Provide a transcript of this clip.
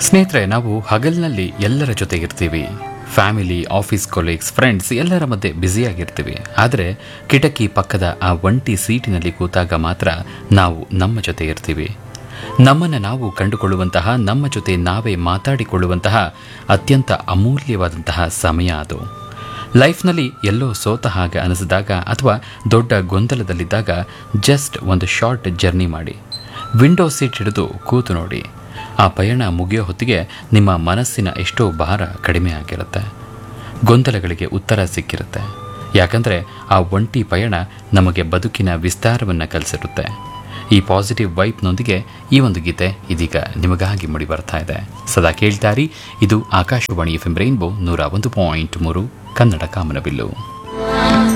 ಸ್ನೇಹಿತರೆ ನಾವು ಹಗಲಿನಲ್ಲಿ ಎಲ್ಲರ ಜೊತೆ ಇರ್ತೀವಿ ಫ್ಯಾಮಿಲಿ ಆಫೀಸ್ ಕೊಲೀಗ್ಸ್ ಫ್ರೆಂಡ್ಸ್ ಎಲ್ಲರ ಮಧ್ಯೆ ಬ್ಯುಸಿಯಾಗಿರ್ತೀವಿ ಆದರೆ ಕಿಟಕಿ ಪಕ್ಕದ ಆ ಒಂಟಿ ಸೀಟಿನಲ್ಲಿ ಕೂತಾಗ ಮಾತ್ರ ನಾವು ನಮ್ಮ ಜೊತೆ ಇರ್ತೀವಿ ನಮ್ಮನ್ನು ನಾವು ಕಂಡುಕೊಳ್ಳುವಂತಹ ನಮ್ಮ ಜೊತೆ ನಾವೇ ಮಾತಾಡಿಕೊಳ್ಳುವಂತಹ ಅತ್ಯಂತ ಅಮೂಲ್ಯವಾದಂತಹ ಸಮಯ ಅದು ಲೈಫ್ನಲ್ಲಿ ಎಲ್ಲೋ ಸೋತ ಹಾಗೆ ಅನಿಸಿದಾಗ ಅಥವಾ ದೊಡ್ಡ ಗೊಂದಲದಲ್ಲಿದ್ದಾಗ ಜಸ್ಟ್ ಒಂದು ಶಾರ್ಟ್ ಜರ್ನಿ ಮಾಡಿ ವಿಂಡೋ ಸೀಟ್ ಹಿಡಿದು ಕೂತು ನೋಡಿ ಆ ಪಯಣ ಮುಗಿಯೋ ಹೊತ್ತಿಗೆ ನಿಮ್ಮ ಮನಸ್ಸಿನ ಎಷ್ಟೋ ಭಾರ ಕಡಿಮೆ ಆಗಿರುತ್ತೆ ಗೊಂದಲಗಳಿಗೆ ಉತ್ತರ ಸಿಕ್ಕಿರುತ್ತೆ ಯಾಕಂದರೆ ಆ ಒಂಟಿ ಪಯಣ ನಮಗೆ ಬದುಕಿನ ವಿಸ್ತಾರವನ್ನು ಕಲಿಸಿರುತ್ತೆ ಈ ಪಾಸಿಟಿವ್ ವೈಬ್ನೊಂದಿಗೆ ಈ ಒಂದು ಗೀತೆ ಇದೀಗ ನಿಮಗಾಗಿ ಮೂಡಿ ಬರ್ತಾ ಇದೆ ಸದಾ ಕೇಳ್ತಾರಿ ಇದು ಆಕಾಶವಾಣಿ ಎಫ್ ಎಂ ರೈನ್ಬೋ ನೂರ ಒಂದು ಪಾಯಿಂಟ್ ಮೂರು ಕನ್ನಡ ಕಾಮನಬಿಲ್ಲು